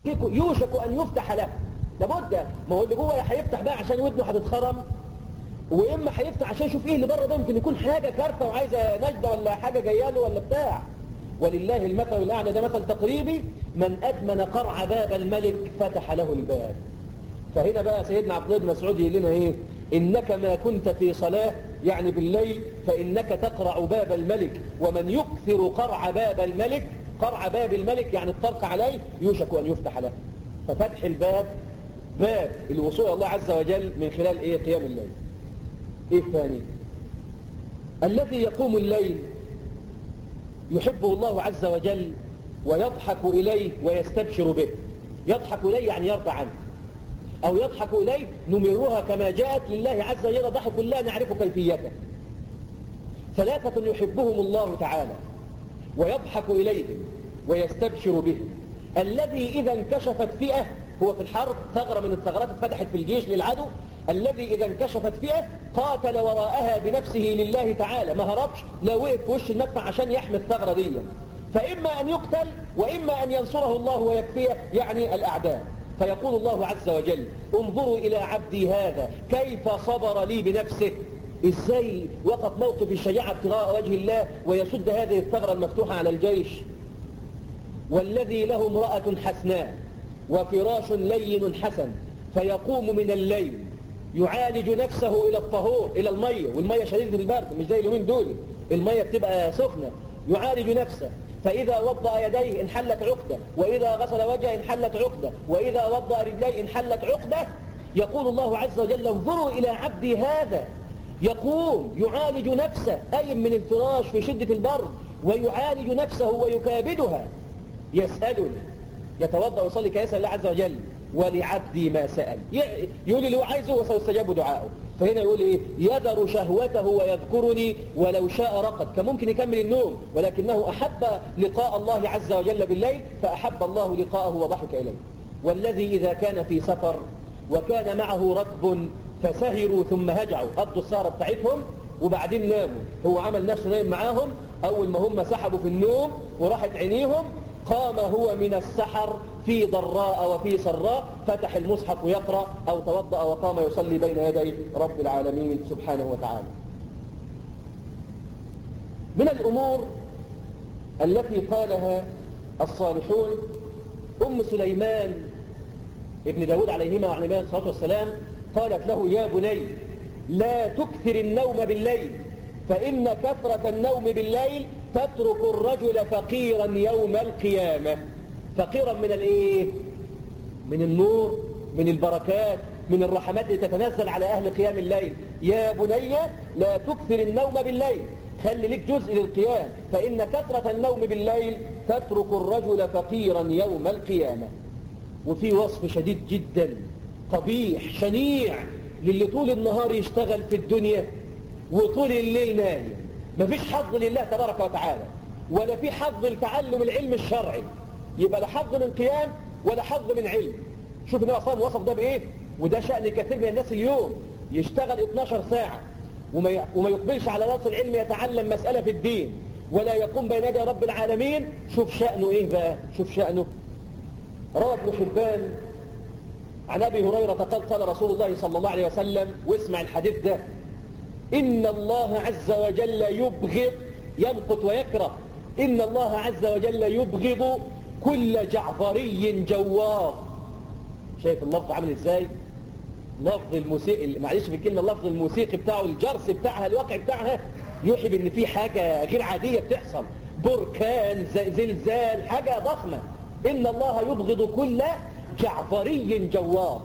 يوشك أن يفتح له لابد ما هو اللي جوه يا هيفتح بقى عشان ودنه هتتخرم واما هيفتح عشان يشوف ايه اللي بره ده يمكن يكون حاجه كارثه وعايزه نجده ولا حاجه جايه له ولا بتاع ولله المثل الاعلى ده مثل تقريبي من ادمن قرع باب الملك فتح له الباب فهنا بقى سيدنا عبد الله بن مسعود يقول لنا ايه انك ما كنت في صلاه يعني بالليل فانك تقرع باب الملك ومن يكثر قرع باب الملك قرع باب الملك يعني الطرق عليه يوشك ان يفتح له ففتح الباب باب الوصول إلى الله عز وجل من خلال ايه قيام الليل ايه الثاني الذي يقوم الليل يحبه الله عز وجل ويضحك إليه ويستبشر به يضحك إليه يعني يرضى عنه أو يضحك إليه نمرها كما جاءت لله عز وجل ضحك لا نعرف كيفيته ثلاثة يحبهم الله تعالى ويضحك إليهم ويستبشر بهم الذي إذا انكشفت فئة هو في الحرب ثغرة من الثغرات اتفتحت في الجيش للعدو الذي إذا انكشفت فئة قاتل وراءها بنفسه لله تعالى ما هربش لا وقف في وش المدفع عشان يحمي الثغرة دي فإما أن يقتل وإما أن ينصره الله ويكفيه يعني الأعداء فيقول الله عز وجل انظروا إلى عبدي هذا كيف صبر لي بنفسه إزاي وقف موقف الشجاعة ابتغاء وجه الله ويسد هذه الثغرة المفتوحة على الجيش والذي له امرأة حسناء وفراش لين حسن فيقوم من الليل يعالج نفسه إلى الطهور إلى المية والمية شديدة البرد مش زي اليومين دول المية بتبقى سخنة يعالج نفسه فإذا وضأ يديه انحلت عقدة وإذا غسل وجهه انحلت عقدة وإذا وضأ رجليه انحلت عقدة يقول الله عز وجل انظروا إلى عبدي هذا يقوم يعالج نفسه أي من الفراش في شدة البرد ويعالج نفسه ويكابدها يسألني يتوضأ ويصلي كيسأل الله عز وجل ولعبدي ما سأل يقول اللي هو عايزه وسيستجاب دعاءه فهنا يقول ايه يذر شهوته ويذكرني ولو شاء رقد كان ممكن يكمل النوم ولكنه أحب لقاء الله عز وجل بالليل فأحب الله لقاءه وضحك إليه والذي إذا كان في سفر وكان معه ركب فسهروا ثم هجعوا قضوا السهرة بتاعتهم وبعدين ناموا هو عمل نفسه نايم معاهم أول ما هم سحبوا في النوم وراحت عينيهم قام هو من السحر في ضراء وفي سراء فتح المصحف ويقرأ أو توضأ وقام يصلي بين يدي رب العالمين سبحانه وتعالى من الأمور التي قالها الصالحون أم سليمان ابن داود عليهما وعليهما الصلاة والسلام قالت له يا بني لا تكثر النوم بالليل فإن كثرة النوم بالليل تترك الرجل فقيرا يوم القيامة فقيرا من الايه من النور من البركات من الرحمات التي تتنزل على أهل قيام الليل يا بني لا تكثر النوم بالليل خلي لك جزء للقيام فإن كثرة النوم بالليل تترك الرجل فقيرا يوم القيامة وفي وصف شديد جدا قبيح شنيع للي طول النهار يشتغل في الدنيا وطول الليل نايم مفيش حظ لله تبارك وتعالى ولا في حظ لتعلم العلم الشرعي يبقى لا حظ من قيام ولا حظ من علم شوف النبي صلى الله وصف ده بايه وده شأن كثير من الناس اليوم يشتغل 12 ساعة وما وما يقبلش على راس العلم يتعلم مسألة في الدين ولا يقوم بين يدي رب العالمين شوف شأنه ايه بقى شوف شأنه روى ابن حبان عن ابي هريرة قال قال رسول الله صلى الله عليه وسلم واسمع الحديث ده إن الله عز وجل يبغض يمقت ويكره إن الله عز وجل يبغض كل جعفري جوار شايف اللفظ عامل ازاي لفظ الموسيقى معلش في الكلمة اللفظ الموسيقي بتاعه الجرس بتاعها الواقع بتاعها يوحي بان في حاجة غير عادية بتحصل بركان زلزال حاجة ضخمة إن الله يبغض كل جعفري جوار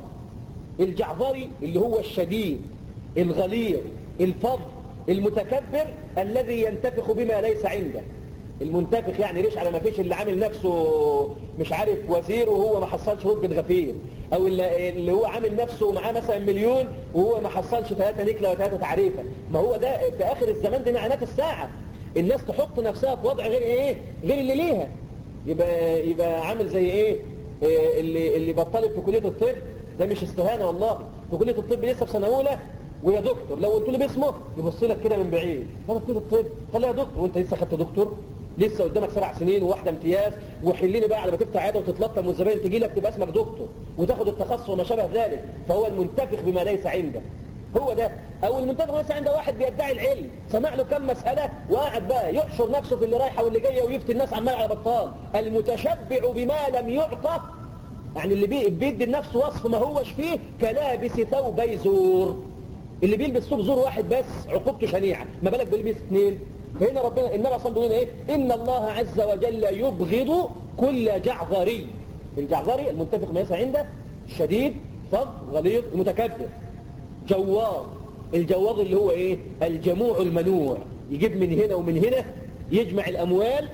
الجعفري اللي هو الشديد الغليظ الفضل المتكبر الذي ينتفخ بما ليس عنده المنتفخ يعني ريش على ما فيش اللي عامل نفسه مش عارف وزير وهو ما حصلش رتبة غفير او اللي هو عامل نفسه معاه مثلا مليون وهو ما حصلش ثلاثة نكلة وثلاثة تعريفة ما هو ده في اخر الزمان دي نعنات الساعة الناس تحط نفسها في وضع غير ايه غير اللي ليها يبقى يبقى عامل زي ايه, إيه اللي اللي بطلت في كلية الطب ده مش استهانة والله في كلية الطب لسه في سنة اولى ويا دكتور لو قلت له باسمه يبص لك كده من بعيد انا في الطب قال يا دكتور وانت لسه خدت دكتور لسه قدامك سبع سنين وواحده امتياز وحليني بقى على ما تفتح عياده وتتلطم والزباين تجي لك تبقى اسمك دكتور وتاخد التخصص وما شابه ذلك فهو المنتفخ بما ليس عنده هو ده او المنتفخ ليس عنده واحد بيدعي العلم سمع له كم مساله وقاعد بقى يحشر نفسه في اللي رايحه واللي جايه ويفتي الناس عمال على بطال المتشبع بما لم يعطى يعني اللي بي- بيدي لنفسه وصف ما هوش فيه كلابس ثوبي زور اللي بيلبس ثوب زور واحد بس عقوبته شنيعه ما بالك بيلبس اثنين فهنا ربنا النبي صلى الله عليه وسلم بيقول ايه ان الله عز وجل يبغض كل جعذري الجعذري المنتفق ما يسعى عنده شديد فظ غليظ متكبر جوار الجوار اللي هو ايه الجموع المنوع يجيب من هنا ومن هنا يجمع الاموال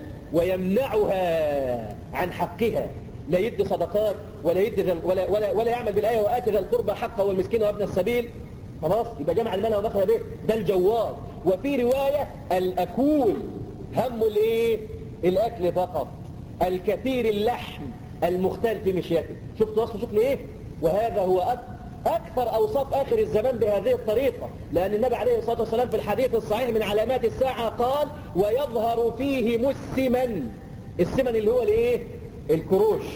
ويمنعها عن حقها لا يدي صدقات ولا يدي ذل ولا, ولا, ولا يعمل بالآية وآتي ذا القربى حقه والمسكين وابن السبيل خلاص يبقى جمع المال ومخرج به ده الجوار وفي رواية الأكول هم الايه الأكل فقط الكثير اللحم المختال في مشيته شفت وصف شكل ايه وهذا هو أكثر أكثر أوصاف آخر الزمان بهذه الطريقة لأن النبي عليه الصلاة والسلام في الحديث الصحيح من علامات الساعة قال ويظهر فيهم السمن السمن اللي هو الايه الكروش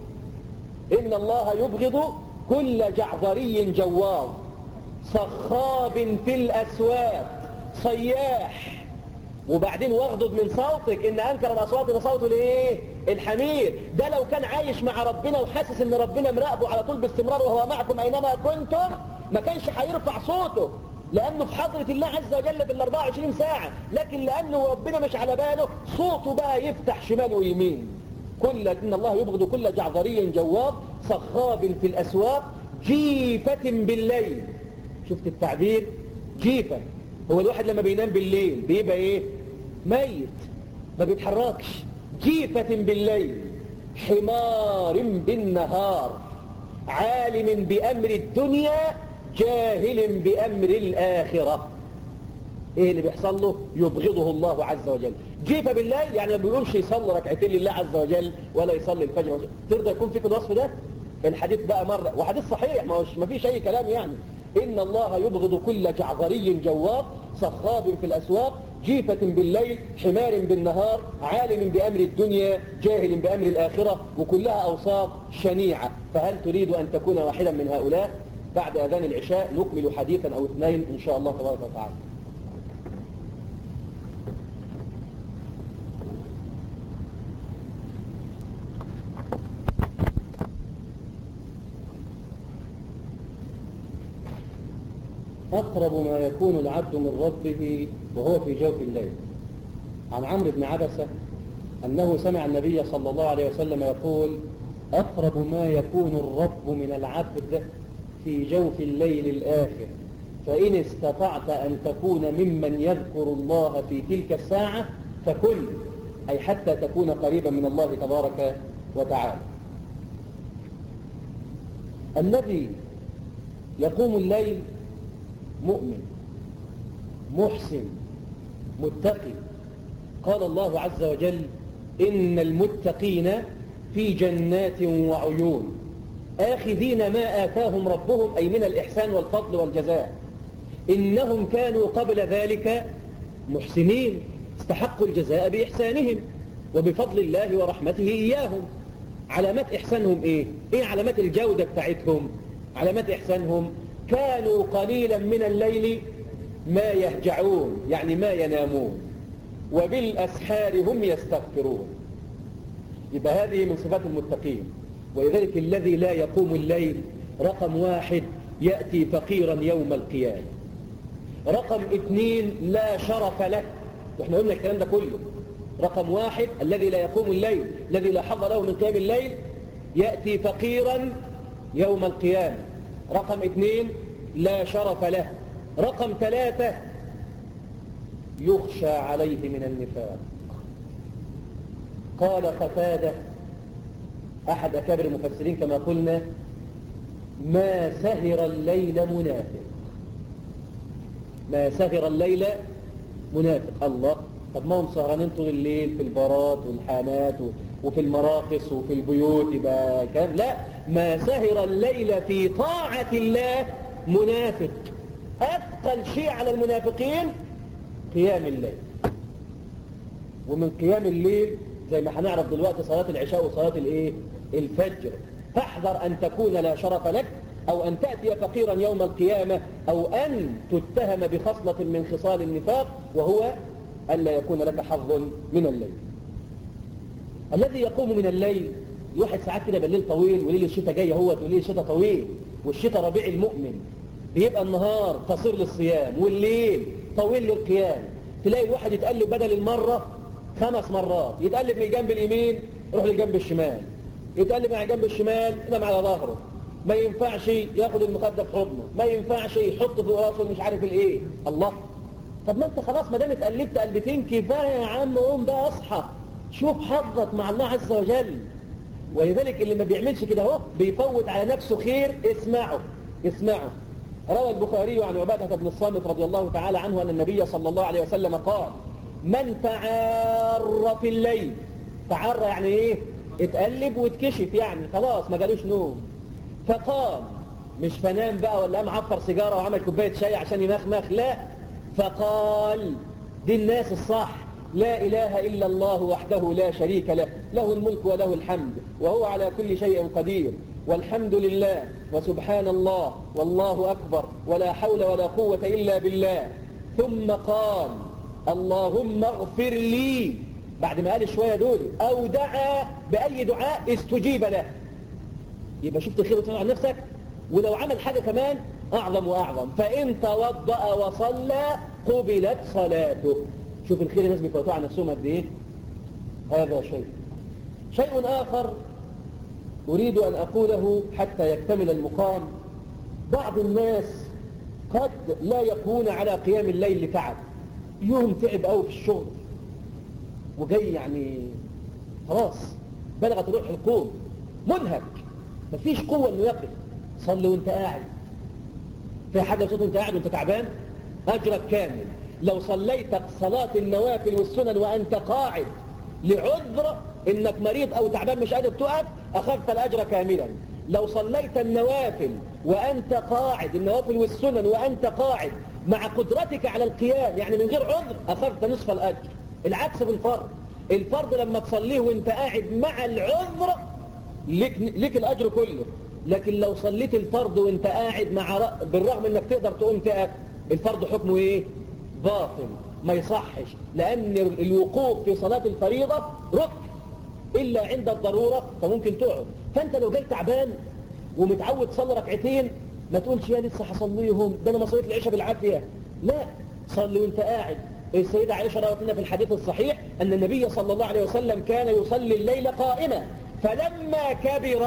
إن الله يبغض كل جعذري جوار صخاب في الأسواق صياح وبعدين واغضض من صوتك إن أنكر الأصوات لصوته الايه الحمير ده لو كان عايش مع ربنا وحاسس إن ربنا مراقبه على طول باستمرار وهو معكم أينما كنتم ما كانش هيرفع صوته لأنه في حضرة الله عز وجل في ال 24 ساعة لكن لأنه ربنا مش على باله صوته بقى يفتح شمال ويمين كل إن الله يبغض كل جعذري جواب صخاب في الأسواق جيفة بالليل شفت التعبير جيفة هو الواحد لما بينام بالليل بيبقى ايه ميت ما بيتحركش جيفة بالليل حمار بالنهار عالم بأمر الدنيا جاهل بأمر الآخرة ايه اللي بيحصل له يبغضه الله عز وجل جيفة بالليل يعني ما بيقومش يصلي ركعتين لله عز وجل ولا يصلي الفجر ترضى يكون فيك الوصف ده الحديث بقى مرة وحديث صحيح ما, هوش ما فيش اي كلام يعني إن الله يبغض كل جعذري جواب صخاب في الأسواق جيفة بالليل حمار بالنهار عالم بأمر الدنيا جاهل بأمر الآخرة وكلها أوصاف شنيعة فهل تريد أن تكون واحدا من هؤلاء بعد أذان العشاء نكمل حديثا أو اثنين إن شاء الله تبارك وتعالى أقرب ما يكون العبد من ربه وهو في جوف الليل عن عمرو بن عبسة أنه سمع النبي صلى الله عليه وسلم يقول أقرب ما يكون الرب من العبد في جوف الليل الآخر فإن استطعت أن تكون ممن يذكر الله في تلك الساعة فكل أي حتى تكون قريبا من الله تبارك وتعالى الذي يقوم الليل مؤمن محسن متقي قال الله عز وجل إن المتقين في جنات وعيون آخذين ما آتاهم ربهم أي من الإحسان والفضل والجزاء إنهم كانوا قبل ذلك محسنين استحقوا الجزاء بإحسانهم وبفضل الله ورحمته إياهم علامات إحسانهم إيه؟ إيه علامات الجودة بتاعتهم؟ علامات إحسانهم كانوا قليلا من الليل ما يهجعون يعني ما ينامون وبالأسحار هم يستغفرون يبقى هذه من صفات المتقين ولذلك الذي لا يقوم الليل رقم واحد يأتي فقيرا يوم القيامة رقم اثنين لا شرف له واحنا قلنا الكلام ده كله رقم واحد الذي لا يقوم الليل الذي لا حظ له من قيام الليل يأتي فقيرا يوم القيامة رقم اثنين لا شرف له رقم ثلاثة يخشى عليه من النفاق قال قتادة أحد أكابر المفسرين كما قلنا ما سهر الليل منافق ما سهر الليل منافق الله طب ما هم سهرانين طول الليل في البارات والحانات وفي المراقص وفي البيوت يبقى كان لا ما سهر الليل في طاعة الله منافق أثقل شيء على المنافقين قيام الليل ومن قيام الليل زي ما هنعرف دلوقتي صلاة العشاء وصلاة الايه الفجر فاحذر أن تكون لا شرف لك أو أن تأتي فقيرا يوم القيامة أو أن تتهم بخصلة من خصال النفاق وهو ألا يكون لك حظ من الليل الذي يقوم من الليل يوحد ساعات كده بالليل طويل وليل الشتاء جاي اهوت وليل الشتاء طويل والشتاء ربيع المؤمن بيبقى النهار قصير للصيام والليل طويل للقيام تلاقي الواحد يتقلب بدل المرة خمس مرات يتقلب من الجنب اليمين يروح للجنب الشمال يتقلب على الجنب الشمال ينام على ظهره ما ينفعش ياخد المخدة في حضنه ما ينفعش يحط في راسه مش عارف الايه الله طب ما انت خلاص ما دام اتقلبت قلبتين كفايه يا عم قوم بقى اصحى شوف حظك مع الله عز وجل ولذلك اللي ما بيعملش كده اهو بيفوت على نفسه خير اسمعه اسمعه روى البخاري عن عبادة بن الصامت رضي الله تعالى عنه أن النبي صلى الله عليه وسلم قال من تعار في الليل تعار يعني ايه اتقلب واتكشف يعني خلاص ما جالوش نوم فقال مش فنام بقى ولا قام عفر سيجارة وعمل كوباية شاي عشان يمخمخ لا فقال دي الناس الصح لا إله إلا الله وحده لا شريك له له الملك وله الحمد وهو على كل شيء قدير والحمد لله وسبحان الله والله أكبر ولا حول ولا قوة إلا بالله ثم قال اللهم اغفر لي بعد ما قال شوية دول أو دعا بأي دعاء استجيب له يبقى شفت الخير وتنع عن نفسك ولو عمل حاجة كمان أعظم وأعظم فإن توضأ وصلى قبلت صلاته شوف الخير الناس بيفوتوا على نفسهم قد ايه هذا شيء شيء آخر أريد أن أقوله حتى يكتمل المقام بعض الناس قد لا يكون على قيام الليل لتعب يوم تعب قوي في الشغل وجاي يعني خلاص بلغت روح القوم منهك مفيش قوة انه يقف صلي وانت قاعد في حاجة صوت وانت قاعد وانت تعبان أجرك كامل لو صليت صلاة النوافل والسنن وأنت قاعد لعذر إنك مريض أو تعبان مش قادر تقف أخذت الأجر كاملا لو صليت النوافل وأنت قاعد النوافل والسنن وأنت قاعد مع قدرتك على القيام يعني من غير عذر أخذت نصف الأجر العكس بالفرض الفرض لما تصليه وانت قاعد مع العذر لك, لك الأجر كله لكن لو صليت الفرض وانت قاعد مع بالرغم انك تقدر تقوم تقف الفرض حكمه ايه باطل ما يصحش لأن الوقوف في صلاة الفريضة ركن إلا عند الضرورة فممكن تقعد فأنت لو جاي تعبان ومتعود تصلي ركعتين ما تقولش يا لسه هصليهم ده أنا ما صليت العشاء بالعافية لا صلي وانت قاعد السيدة عائشة روت لنا في الحديث الصحيح أن النبي صلى الله عليه وسلم كان يصلي الليل قائما فلما كبر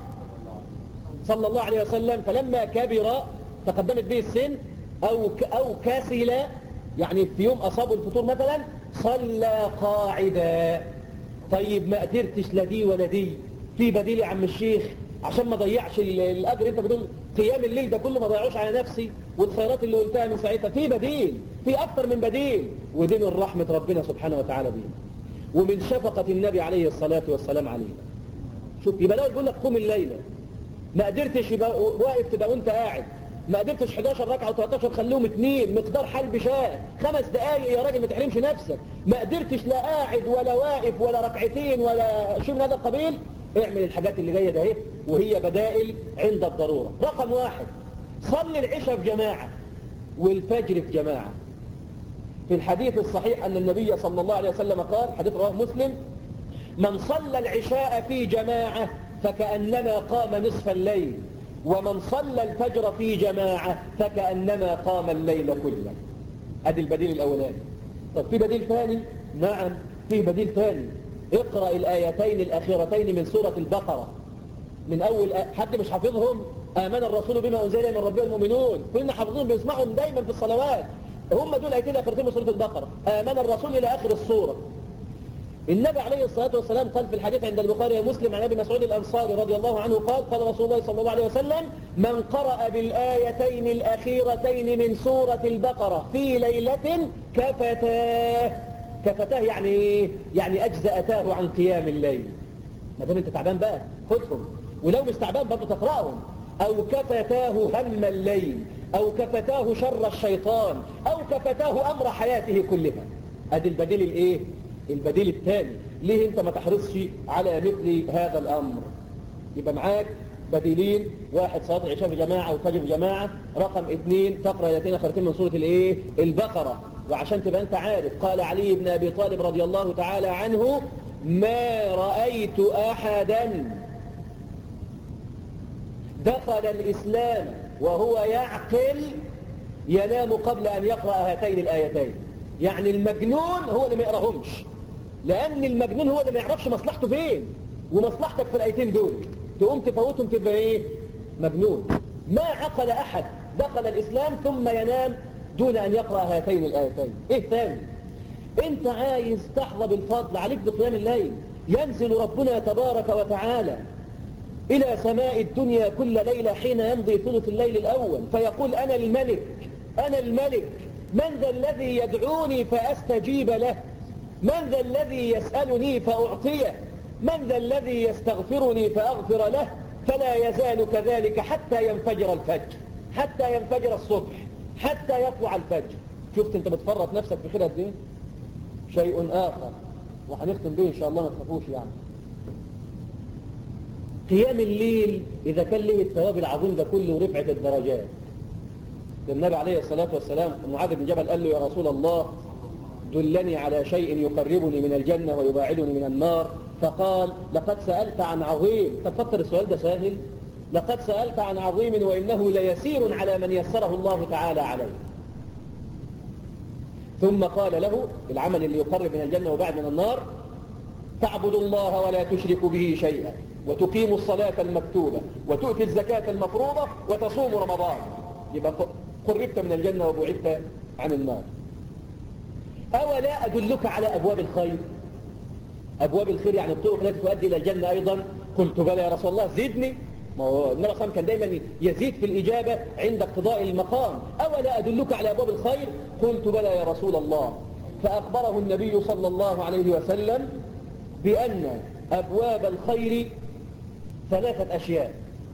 صلى الله عليه وسلم فلما كبر تقدمت به السن أو أو كسل يعني في يوم أصابه الفطور مثلا صلى قاعدا طيب ما قدرتش لا دي ولا دي في بديل يا عم الشيخ عشان ما ضيعش الأجر انت بتقول قيام الليل ده كله ما ضيعوش على نفسي والخيرات اللي قلتها من ساعتها في بديل في أكثر من بديل ودين الرحمة ربنا سبحانه وتعالى بينا ومن شفقة النبي عليه الصلاة والسلام علينا شوف يبقى لو يقول لك قوم الليلة ما قدرتش يبقى واقف تبقى وانت قاعد ما قدرتش 11 ركعة و13 خليهم اثنين مقدار حلب شاه خمس دقايق يا راجل ما تحرمش نفسك ما قدرتش لا قاعد ولا واقف ولا ركعتين ولا شيء من هذا القبيل اعمل الحاجات اللي جايه ده اهي وهي بدائل عند الضرورة رقم واحد صلي العشاء في جماعة والفجر في جماعة في الحديث الصحيح أن النبي صلى الله عليه وسلم قال حديث رواه مسلم من صلى العشاء في جماعة فكأنما قام نصف الليل ومن صلى الفجر في جماعة فكأنما قام الليل كله ادي البديل الأولاني طب في بديل ثاني نعم في بديل ثاني اقرأ الآيتين الأخيرتين من سورة البقرة من أول حد مش حافظهم آمن الرسول بما أنزل من ربه المؤمنون كلنا حافظين بنسمعهم دايما في الصلوات هم دول آيتين الأخيرتين من سورة البقرة آمن الرسول إلى آخر السورة النبي عليه الصلاة والسلام قال في الحديث عند البخاري ومسلم عن ابي مسعود الأنصاري رضي الله عنه قال قال رسول الله صلى الله عليه وسلم من قرأ بالآيتين الأخيرتين من سورة البقرة في ليلة كفتاه كفتاه يعني يعني أجزأتاه عن قيام الليل ما دام انت تعبان بقى خذهم ولو مش تعبان برضه تقرأهم أو كفتاه هم الليل أو كفتاه شر الشيطان أو كفتاه أمر حياته كلها أدي البديل الإيه البديل الثاني ليه انت ما تحرصش على مثل هذا الامر يبقى معاك بديلين واحد صلاة العشاء في جماعة والفجر في جماعة رقم اثنين تقرأ ايتين اخرتين من سورة الايه البقرة وعشان تبقى انت عارف قال علي بن ابي طالب رضي الله تعالى عنه ما رأيت احدا دخل الاسلام وهو يعقل ينام قبل ان يقرأ هاتين الايتين يعني المجنون هو اللي ما يقراهمش لان المجنون هو اللي ما يعرفش مصلحته فين ومصلحتك في الايتين دول تقوم تفوتهم تبقى ايه مجنون ما عقل احد دخل الاسلام ثم ينام دون ان يقرأ هاتين الايتين ايه ثاني انت عايز تحظى بالفضل عليك بقيام الليل ينزل ربنا تبارك وتعالى الى سماء الدنيا كل ليلة حين يمضي ثلث الليل الاول فيقول انا الملك انا الملك من ذا الذي يدعوني فاستجيب له من ذا الذي يسألني فاعطيه من ذا الذي يستغفرني فأغفر له فلا يزال كذلك حتى ينفجر الفجر حتى ينفجر الصبح حتى يطلع الفجر شفت انت بتفرط نفسك في خير الدين شيء آخر وهنختم به إن شاء الله ما تخافوش يعني قيام الليل إذا كان له الثواب العظيم ده كله ورفعة الدرجات النبي عليه الصلاة والسلام معاذ بن جبل قال له يا رسول الله دلني على شيء يقربني من الجنة ويباعدني من النار فقال لقد سألت عن عظيم تفكر السؤال ده سهل لقد سألت عن عظيم وإنه ليسير على من يسره الله تعالى عليه ثم قال له العمل اللي يقرب من الجنة وبعد من النار تعبد الله ولا تشرك به شيئا وتقيم الصلاة المكتوبة وتؤتي الزكاة المفروضة وتصوم رمضان يبقى قربت من الجنة وبعدت عن النار أولا أدلك على أبواب الخير أبواب الخير يعني الطرق التي تؤدي إلى الجنة أيضا قلت بلى يا رسول الله زدني ما هو النبي صلى كان دايما يزيد في الإجابة عند اقتضاء المقام أولا أدلك على أبواب الخير قلت بلى يا رسول الله فأخبره النبي صلى الله عليه وسلم بأن أبواب الخير ثلاثة أشياء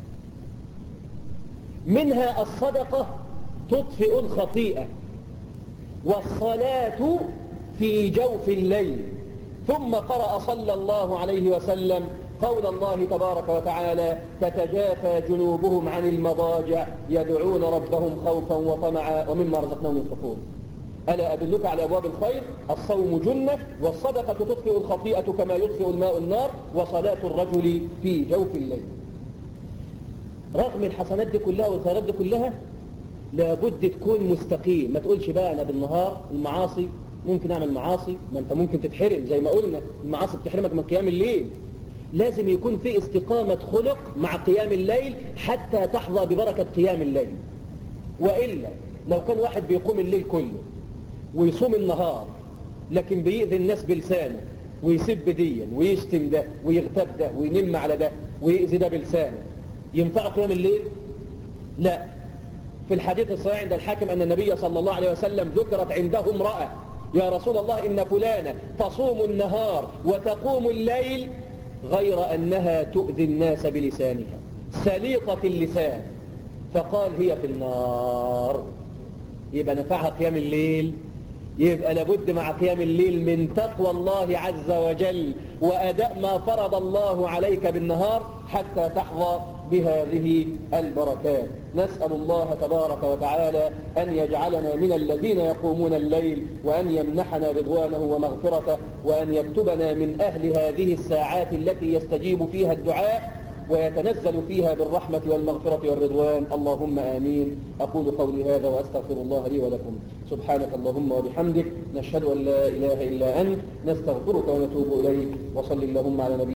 منها الصدقة تطفئ الخطيئة والصلاة في جوف الليل ثم قرأ صلى الله عليه وسلم قول الله تبارك وتعالى تتجافى جنوبهم عن المضاجع يدعون ربهم خوفا وطمعا ومما رزقناهم ينفقون ألا أدلك على أبواب الخير الصوم جنة والصدقة تطفئ الخطيئة كما يطفئ الماء النار وصلاة الرجل في جوف الليل رغم الحسنات دي كلها والخيرات دي كلها لابد تكون مستقيم ما تقولش بقى أنا بالنهار المعاصي ممكن أعمل معاصي ما أنت ممكن تتحرم زي ما قلنا المعاصي بتحرمك من قيام الليل لازم يكون في استقامة خلق مع قيام الليل حتى تحظى ببركة قيام الليل وإلا لو كان واحد بيقوم الليل كله ويصوم النهار لكن بيأذي الناس بلسانه ويسب ديا ويشتم ده ويغتاب ده وينم على ده ويأذي ده بلسانه ينفع قيام الليل؟ لا في الحديث الصحيح عند الحاكم أن النبي صلى الله عليه وسلم ذكرت عنده امرأة يا رسول الله إن فلانة تصوم النهار وتقوم الليل غير أنها تؤذي الناس بلسانها سليقة اللسان فقال هي في النار يبقى نفعها قيام الليل يبقى لابد مع قيام الليل من تقوى الله عز وجل وأداء ما فرض الله عليك بالنهار حتى تحظى بهذه البركات نسأل الله تبارك وتعالى أن يجعلنا من الذين يقومون الليل وأن يمنحنا رضوانه ومغفرته وأن يكتبنا من أهل هذه الساعات التي يستجيب فيها الدعاء ويتنزل فيها بالرحمة والمغفرة والرضوان اللهم آمين أقول قولي هذا وأستغفر الله لي ولكم سبحانك اللهم وبحمدك نشهد أن لا إله إلا أنت نستغفرك ونتوب إليك وصل اللهم على نبينا